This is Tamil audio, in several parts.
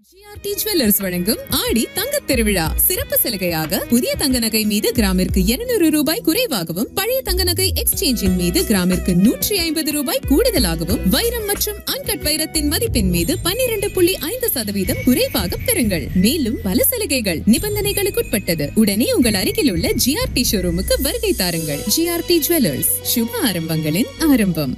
ஜிஆர்டி ஜுவல்லர்ஸ் வழங்கும் ஆடி தங்கத் திருவிழா சிறப்பு சலுகையாக புதிய தங்க நகை மீது கிராமிற்கு 200 ரூபாய் குறைவாகவும் பழைய தங்க நகை எக்ஸ்சேஞ்சின் மீது கிராமிற்கு நூற்றி ஐம்பது ரூபாய் கூடுதலாகவும் வைரம் மற்றும் அன்கட் வைரத்தின் மதிப்பின் மீது 12.5% புள்ளி ஐந்து சதவீதம் குறைவாக பெறுங்கள் மேலும் பல சலுகைகள் நிபந்தனைகளுக்குட்பட்டது உடனே உங்கள் அருகில் உள்ள ஜிஆர்டி ஷோரூமுக்கு வருகை தாருங்கள் ஜிஆர்டி ஜுவல்லர்ஸ் சுப ஆரம்பங்களின் ஆரம்பம்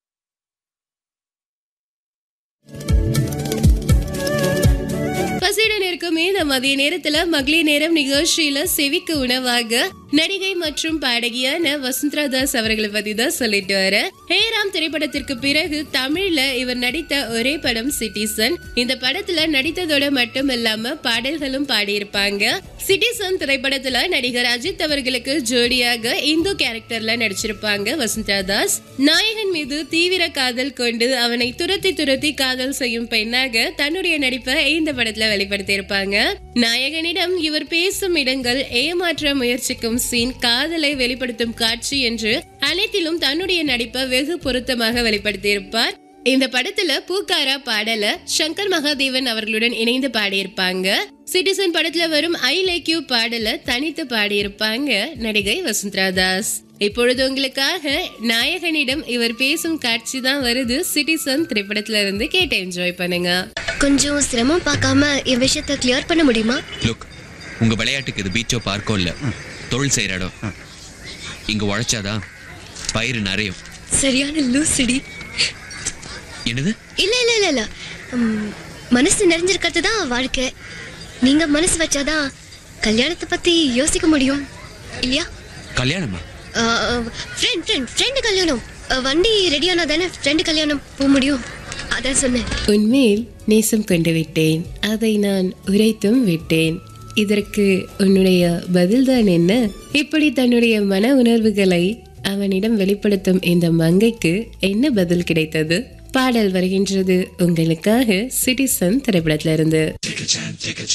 பசியுடன் இருக்குமே இந்த மதிய நேரத்துல மகளிர் நேரம் நிகழ்ச்சியில செவிக்கு உணவாக நடிகை மற்றும் பாடகியான வசுந்தரா தாஸ் அவர்களை பத்தி தான் சொல்லிட்டு வர ஹேராம் திரைப்படத்திற்கு பிறகு தமிழ்ல இவர் நடித்த ஒரே படம் சிட்டிசன் இந்த படத்துல நடித்ததோட மட்டும் இல்லாம பாடல்களும் பாடியிருப்பாங்க சிட்டிசன் திரைப்படத்துல நடிகர் அஜித் அவர்களுக்கு ஜோடியாக இந்து கேரக்டர்ல நடிச்சிருப்பாங்க வசுந்தரா தாஸ் நாயகன் மீது தீவிர காதல் கொண்டு அவனை துரத்தி துரத்தி காதல் செய்யும் பெண்ணாக தன்னுடைய நடிப்பை இந்த படத்துல வெளிப்படுத்தியிருப்பாங்க நாயகனிடம் இவர் பேசும் இடங்கள் ஏமாற்ற முயற்சிக்கும் சீன் காதலை வெளிப்படுத்தும் காட்சி என்று அனைத்திலும் தன்னுடைய நடிப்பை வெகு பொருத்தமாக வெளிப்படுத்தியிருப்பார் இந்த படத்துல பூக்காரா பாடல சங்கர் மகாதேவன் அவர்களுடன் இணைந்து பாடியிருப்பாங்க சிட்டிசன் படத்துல வரும் ஐ லைக் யூ பாடல தனித்து பாடியிருப்பாங்க நடிகை வசுந்தரா தாஸ் இப்பொழுது உங்களுக்காக நாயகனிடம் இவர் பேசும் காட்சி தான் வருது சிட்டிசன் திரைப்படத்துல இருந்து கேட்டு என்ஜாய் பண்ணுங்க கொஞ்சம் சிரமம் பார்க்காம என் விஷயத்த கிளியர் பண்ண முடியுமா லுக் உங்க விளையாட்டுக்கு இது பீச்சோ பார்க்கோ இல்ல தொழில் செய்யற இடம் இங்க உழைச்சாதான் பயிர் நிறையும் சரியான லூசிடி என்னது இல்ல இல்ல இல்ல இல்ல ம், மனசு நிறைஞ்சிருக்கிறது தான் வாழ்க்கை நீங்க மனசு வச்சாதான் கல்யாணத்தை பத்தி யோசிக்க முடியும் இல்லையா கல்யாணமா ஃப்ரெண்ட் ஃப்ரெண்ட் ஃப்ரெண்டு கல்யாணம் அஹ், வண்டி ரெடியானா தானே ஃப்ரெண்டு கல்யாணம் போக முடியும் அதான் சொன்னேன் உன்மேல் நேசம் கொண்டு விட்டேன் அதை நான் உரைத்தும் விட்டேன் இதற்கு உன்னுடைய பதில்தான் என்ன இப்படி தன்னுடைய மன உணர்வுகளை அவனிடம் வெளிப்படுத்தும் இந்த மங்கைக்கு என்ன பதில் கிடைத்தது பாடல் வருகின்றது உங்களுக்காக சிட்டிசன் திரைப்படத்திலிருந்து